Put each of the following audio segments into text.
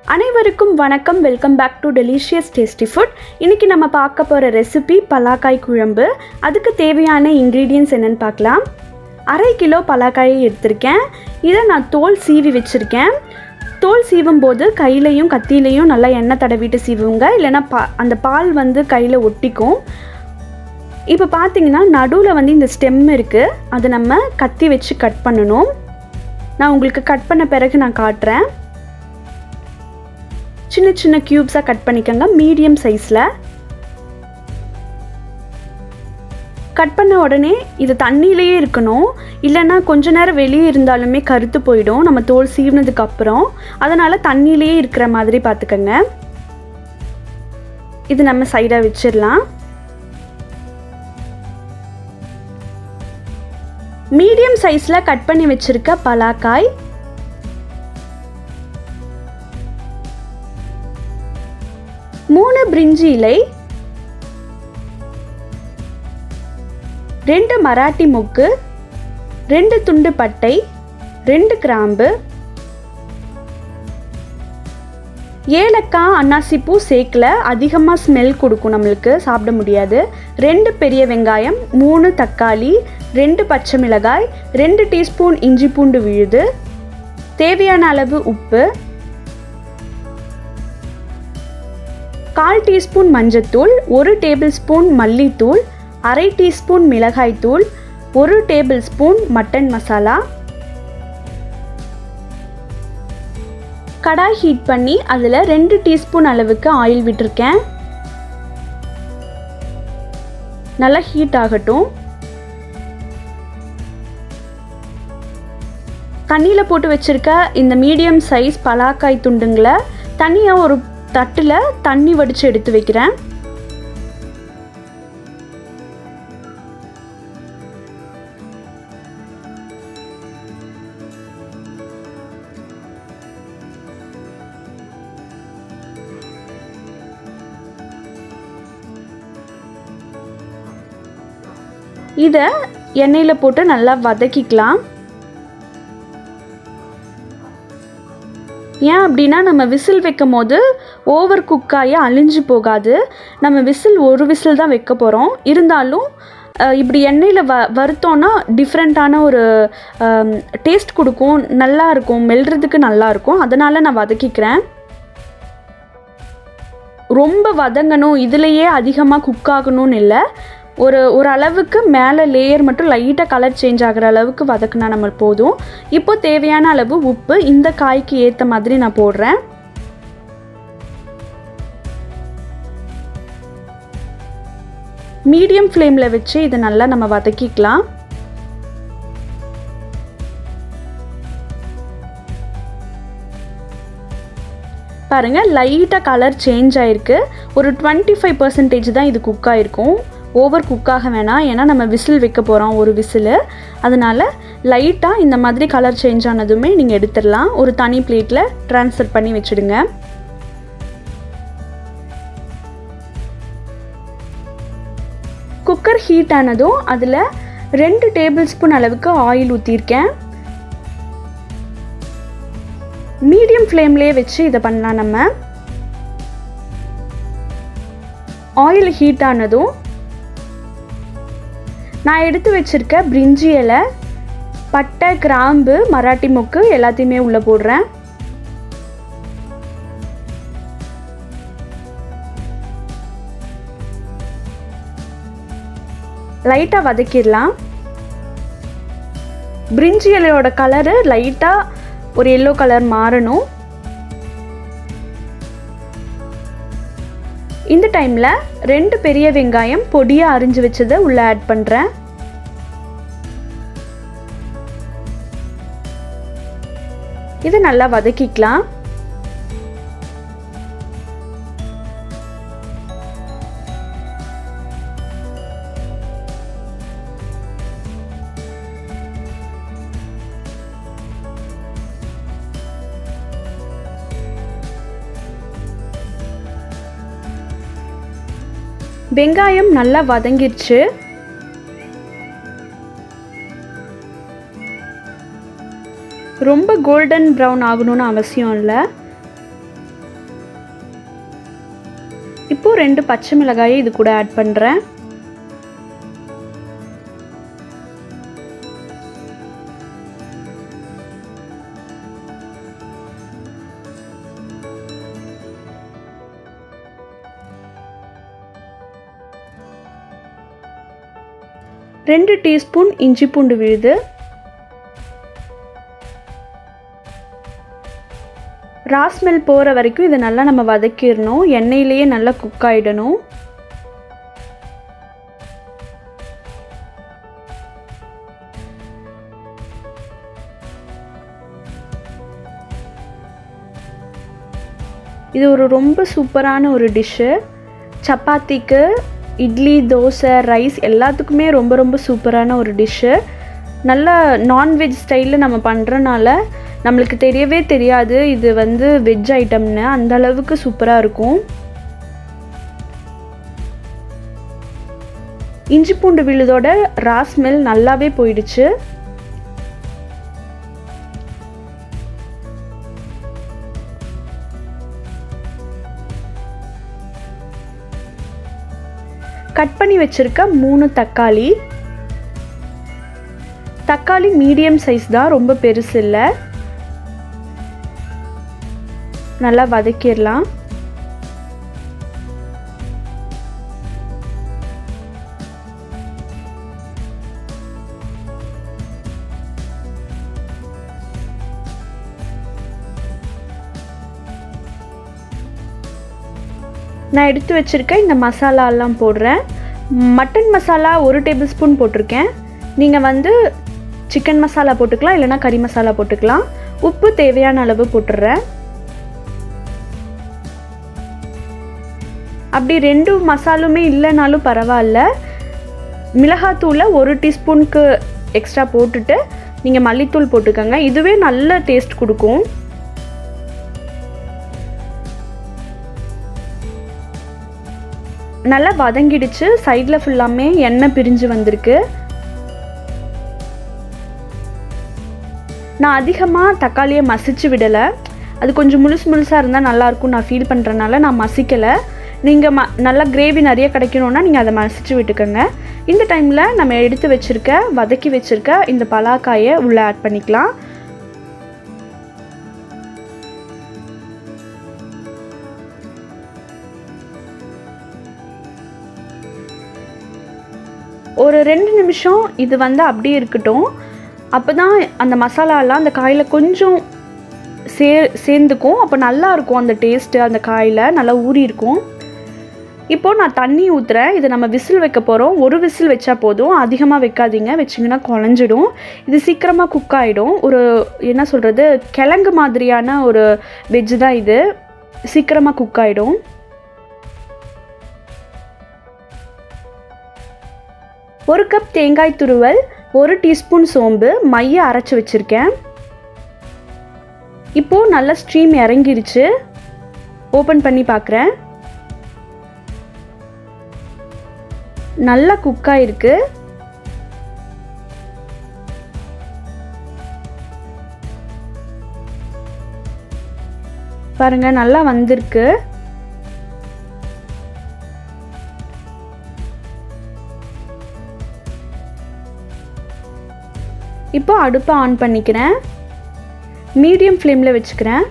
அனைவருக்கும் வணக்கம் welcome back to delicious tasty food இன்றைக்கி நம்ம பார்க்க போகிற ரெசிபி பலாக்காய் குழம்பு அதுக்கு தேவையான இன்க்ரீடியன்ஸ் என்னென்னு பார்க்கலாம் அரை கிலோ பலாக்காயை எடுத்திருக்கேன் இதை நான் தோல் சீவி வச்சுருக்கேன் தோல் சீவும் போது கையிலையும் கத்தியிலையும் நல்லா எண்ணெய் தடவிட்டு சீவுங்க இல்லைன்னா பா அந்த பால் வந்து கையில் ஒட்டிக்கும் இப்போ பார்த்தீங்கன்னா நடுவில் வந்து இந்த ஸ்டெம் இருக்குது அதை நம்ம கத்தி வச்சு கட் பண்ணணும் நான் உங்களுக்கு கட் பண்ண பிறகு நான் காட்டுறேன் சின்ன சின்ன க்யூப்ஸாக கட் பண்ணிக்கோங்க மீடியம் சைஸில் கட் பண்ண உடனே இது தண்ணியிலேயே இருக்கணும் இல்லைன்னா கொஞ்ச நேரம் வெளியே இருந்தாலுமே கருத்து போயிடும் நம்ம தோல் சீவினதுக்கு அப்புறம் அதனால் தண்ணியிலேயே இருக்கிற மாதிரி பார்த்துக்கோங்க இது நம்ம சைடாக வச்சிடலாம் மீடியம் சைஸில் கட் பண்ணி வச்சுருக்க பலாக்காய் மூணு பிரிஞ்சி இலை ரெண்டு மராட்டி மொக்கு ரெண்டு துண்டு பட்டை ரெண்டு கிராம்பு ஏலக்காய் அன்னாசிப்பூ சேர்க்கல அதிகமாக ஸ்மெல் கொடுக்கும் நம்மளுக்கு சாப்பிட முடியாது ரெண்டு பெரிய வெங்காயம் மூணு தக்காளி ரெண்டு பச்சை மிளகாய் ரெண்டு டீஸ்பூன் இஞ்சி பூண்டு விழுது தேவையான அளவு உப்பு கால் டீஸ்பூன் மஞ்சத்தூள் ஒரு டேபிள் ஸ்பூன் மல்லித்தூள் அரை டீஸ்பூன் மிளகாய்த்தூள் ஒரு tablespoon mutton masala kadai heat பண்ணி அதில் ரெண்டு டீஸ்பூன் அளவுக்கு ஆயில் விட்டுருக்கேன் நல்லா ஹீட் ஆகட்டும் தண்ணியில் போட்டு வச்சுருக்க இந்த மீடியம் சைஸ் பலாக்காய் துண்டுங்களை தனியாக ஒரு தட்டில் தண்ணி வடித்து எடுத்து வைக்கிறேன் இதை எண்ணெயில் போட்டு நல்லா வதக்கிக்கலாம் ஏன் அப்படின்னா நம்ம விசில் வைக்கும் போது ஓவர் குக்காகி அழிஞ்சு போகாது நம்ம விசில் ஒரு விசில் தான் வைக்க போகிறோம் இருந்தாலும் இப்படி எண்ணெயில் வ வறுத்தோன்னா டிஃப்ரெண்ட்டான ஒரு டேஸ்ட் கொடுக்கும் நல்லா இருக்கும் மெல்றதுக்கு நல்லா இருக்கும் அதனால் நான் வதக்கிக்கிறேன் ரொம்ப வதங்கணும் இதுலேயே அதிகமாக குக் ஆகணும்னு இல்லை ஒரு ஒரு அளவுக்கு மேலே லேயர் மட்டும் லைட்டாக கலர் சேஞ்ச் ஆகிற அளவுக்கு வதக்குனா நம்ம போதும் இப்போ தேவையான அளவு உப்பு இந்த காய்க்கு ஏற்ற மாதிரி நான் போடுறேன் மீடியம் ஃப்ளேமில் வச்சு இதை நல்லா நம்ம வதக்கிக்கலாம் பாருங்கள் லைட்டாக கலர் சேஞ்ச் ஆகிருக்கு ஒரு டுவெண்ட்டி ஃபைவ் பர்சன்டேஜ் தான் இது குக் ஆகிருக்கும் ஓவர் குக்காக வேணாம் ஏன்னா நம்ம விசில் வைக்க போகிறோம் ஒரு விசில் அதனால் லைட்டாக இந்த மாதிரி கலர் சேஞ்ச் ஆனதுமே நீங்கள் எடுத்துடலாம் ஒரு தனி பிளேட்டில் ட்ரான்ஸ்ஃபர் பண்ணி வச்சுடுங்க குக்கர் ஹீட் ஆனதும் அதில் ரெண்டு டேபிள் ஸ்பூன் அளவுக்கு ஆயில் ஊற்றிருக்கேன் மீடியம் ஃப்ளேம்லேயே வச்சு இதை பண்ணலாம் நம்ம ஆயில் ஹீட் ஆனதும் நான் எடுத்து வச்சுருக்க பிரிஞ்சி இலை பட்டை கிராம்பு மராட்டி மொக்கு எல்லாத்தையுமே உள்ளே போடுறேன் லைட்டாக வதக்கிடலாம் பிரிஞ்சி இலையோட கலரு லைட்டாக ஒரு எல்லோ கலர் மாறணும் இந்த டைமில் ரெண்டு பெரிய வெங்காயம் பொடியாக அரிஞ்சு வச்சதை உள்ளே ஆட் பண்ணுறேன் இதை நல்லா வதக்கிக்கலாம் வெங்காயம் நல்லா வதங்கிருச்சு ரொம்ப கோல்டன் ப்ரௌன் ஆகணும்னு அவசியம் இல்லை ரெண்டு பச்சை மிளகாயை இது கூட ஆட் பண்ணுறேன் ரெண்டு டீஸ்பூன் இஞ்சி பூண்டு விழுது ராஸ்மெல் போகிற வரைக்கும் இதை நல்லா நம்ம வதக்கிடணும் எண்ணெயிலேயே நல்லா குக் ஆகிடணும் இது ஒரு ரொம்ப சூப்பரான ஒரு டிஷ்ஷு சப்பாத்திக்கு இட்லி தோசை ரைஸ் எல்லாத்துக்குமே ரொம்ப ரொம்ப சூப்பரான ஒரு டிஷ்ஷு நல்ல நான்வெஜ் ஸ்டைலில் நம்ம பண்ணுறனால நம்மளுக்கு தெரியவே தெரியாது இது வந்து வெஜ் ஐட்டம்னு அந்த அளவுக்கு சூப்பராக இருக்கும் இஞ்சி பூண்டு விழுதோட ரா ஸ்மெல் நல்லாவே போயிடுச்சு கட் பண்ணி வச்சுருக்க மூணு தக்காளி தக்காளி மீடியம் சைஸ் தான் ரொம்ப பெருசு இல்லை நல்லா வதக்கிடலாம் நான் எடுத்து வச்சுருக்க இந்த மசாலாலாம் போடுறேன் மட்டன் மசாலா ஒரு டேபிள் ஸ்பூன் போட்டிருக்கேன் நீங்கள் வந்து சிக்கன் மசாலா போட்டுக்கலாம் இல்லைனா கறி மசாலா போட்டுக்கலாம் உப்பு தேவையான அளவு போட்டுடுறேன் அப்படி ரெண்டு மசாலுமே இல்லைனாலும் பரவாயில்ல மிளகாத்தூளை ஒரு டீஸ்பூனுக்கு எக்ஸ்ட்ரா போட்டுட்டு நீங்கள் மல்லித்தூள் போட்டுக்கோங்க இதுவே நல்ல டேஸ்ட் கொடுக்கும் நல்லா வதங்கிடுச்சு சைடில் ஃபுல்லாமே எண்ணெய் பிரிஞ்சு வந்திருக்கு நான் அதிகமாக தக்காளியை மசிச்சு விடலை அது கொஞ்சம் முழுசு முழுசாக இருந்தால் நல்லாயிருக்கும் நான் ஃபீல் பண்ணுறனால நான் மசிக்கலை நீங்கள் ம நல்லா கிரேவி நிறைய கிடைக்கணுன்னா நீங்கள் அதை மசிச்சு விட்டுக்கோங்க இந்த டைமில் நம்ம எடுத்து வச்சுருக்க வதக்கி வச்சுருக்க இந்த பலாக்காயை உள்ளே ஆட் பண்ணிக்கலாம் ஒரு ரெண்டு நிமிஷம் இது வந்து அப்படியே இருக்கட்டும் அப்போ தான் அந்த மசாலாலாம் அந்த காயில் கொஞ்சம் சே சேர்ந்துக்கும் அப்போ நல்லா இருக்கும் அந்த டேஸ்ட்டு அந்த காயில் நல்லா ஊறி இருக்கும் இப்போது நான் தண்ணி ஊற்றுறேன் இதை நம்ம விசில் வைக்க போகிறோம் ஒரு விசில் வச்சா போதும் அதிகமாக வைக்காதீங்க வச்சிங்கன்னா குழஞ்சிடும் இது சீக்கிரமாக குக் ஆகிடும் ஒரு என்ன சொல்கிறது கிழங்கு மாதிரியான ஒரு வெஜ் தான் இது சீக்கிரமாக குக் ஆகிடும் ஒரு கப் தேங்காய் துருவல் ஒரு டீஸ்பூன் சோம்பு மைய அரைச்சி வச்சுருக்கேன் இப்போது நல்லா ஸ்ட்ரீம் இறங்கிருச்சு ஓப்பன் பண்ணி பார்க்குறேன் நல்லா குக் ஆயிருக்கு பாருங்க நல்லா வந்திருக்கு இப்போ அடுப்பை ஆன் பண்ணிக்கிறேன் மீடியம் ஃப்ளேமில் வச்சுக்கிறேன்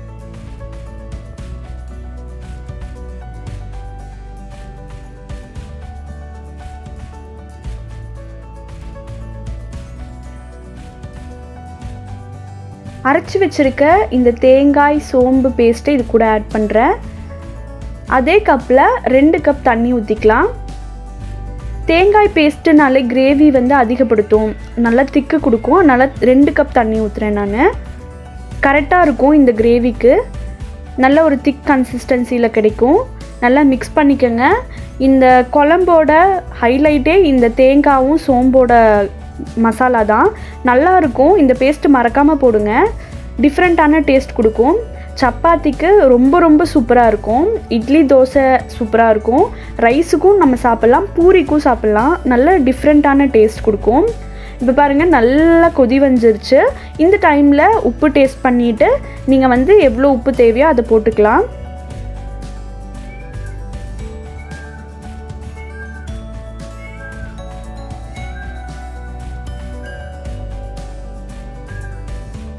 அரைச்சி வச்சுருக்க இந்த தேங்காய் சோம்பு பேஸ்ட்டை இது கூட ஆட் பண்ணுறேன் அதே கப்பில் ரெண்டு கப் தண்ணி ஊற்றிக்கலாம் தேங்காய் பேஸ்ட்டுனாலே கிரேவி வந்து அதிகப்படுத்தும் நல்லா திக்கு கொடுக்கும் அதனால் ரெண்டு கப் தண்ணி ஊற்றுறேன் நான் கரெக்டாக இருக்கும் இந்த கிரேவிக்கு நல்ல ஒரு திக் கன்சிஸ்டன்சியில் கிடைக்கும் நல்லா மிக்ஸ் பண்ணிக்கோங்க இந்த குழம்போட ஹைலைட்டே இந்த தேங்காயும் சோம்போட மசாலா தான் நல்லா இருக்கும் இந்த பேஸ்ட்டு மறக்காமல் போடுங்க டிஃப்ரெண்ட்டான டேஸ்ட் கொடுக்கும் சப்பாத்திக்கு ரொம்ப ரொம்ப சூப்பராக இருக்கும் இட்லி தோசை சூப்பராக இருக்கும் ரைஸுக்கும் நம்ம சாப்பிட்லாம் பூரிக்கும் சாப்பிட்லாம் நல்ல டிஃப்ரெண்ட்டான டேஸ்ட் கொடுக்கும் இப்போ பாருங்கள் நல்லா கொதி வந்துருச்சு இந்த டைமில் உப்பு டேஸ்ட் பண்ணிவிட்டு நீங்கள் வந்து எவ்வளோ உப்பு தேவையோ அதை போட்டுக்கலாம்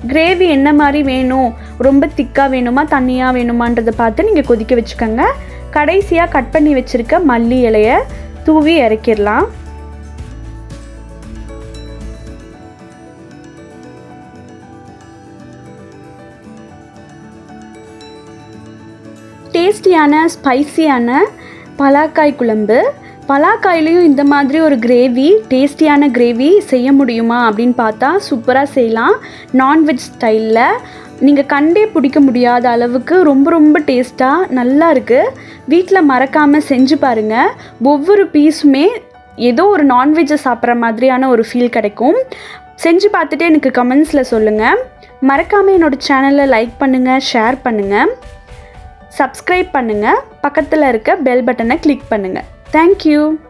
கிரேவி என்ன மாதிரி வேணும் ரொம்ப திக்காக வேணுமா தண்ணியாக வேணுமான்றதை பார்த்து நீங்கள் கொதிக்க வச்சுக்கோங்க கடைசியாக கட் பண்ணி வச்சுருக்க மல்லி இலையை தூவி இறக்கிடலாம் டேஸ்டியான ஸ்பைசியான பலாக்காய் குழம்பு பலாக்காயிலையும் இந்த மாதிரி ஒரு கிரேவி டேஸ்டியான கிரேவி செய்ய முடியுமா அப்படின்னு பார்த்தா சூப்பராக செய்யலாம் நான்வெஜ் ஸ்டைலில் நீங்கள் கண்டே பிடிக்க முடியாத அளவுக்கு ரொம்ப ரொம்ப டேஸ்ட்டாக நல்லா இருக்குது வீட்டில் மறக்காமல் செஞ்சு பாருங்கள் ஒவ்வொரு பீஸுமே ஏதோ ஒரு நான்வெஜ்ஜை சாப்பிட்ற மாதிரியான ஒரு ஃபீல் கிடைக்கும் செஞ்சு பார்த்துட்டு எனக்கு கமெண்ட்ஸில் சொல்லுங்கள் மறக்காமல் என்னோடய சேனலை லைக் பண்ணுங்கள் ஷேர் பண்ணுங்கள் சப்ஸ்கிரைப் பண்ணுங்கள் பக்கத்தில் இருக்க பெல் பட்டனை கிளிக் பண்ணுங்கள் தேங்க்யூ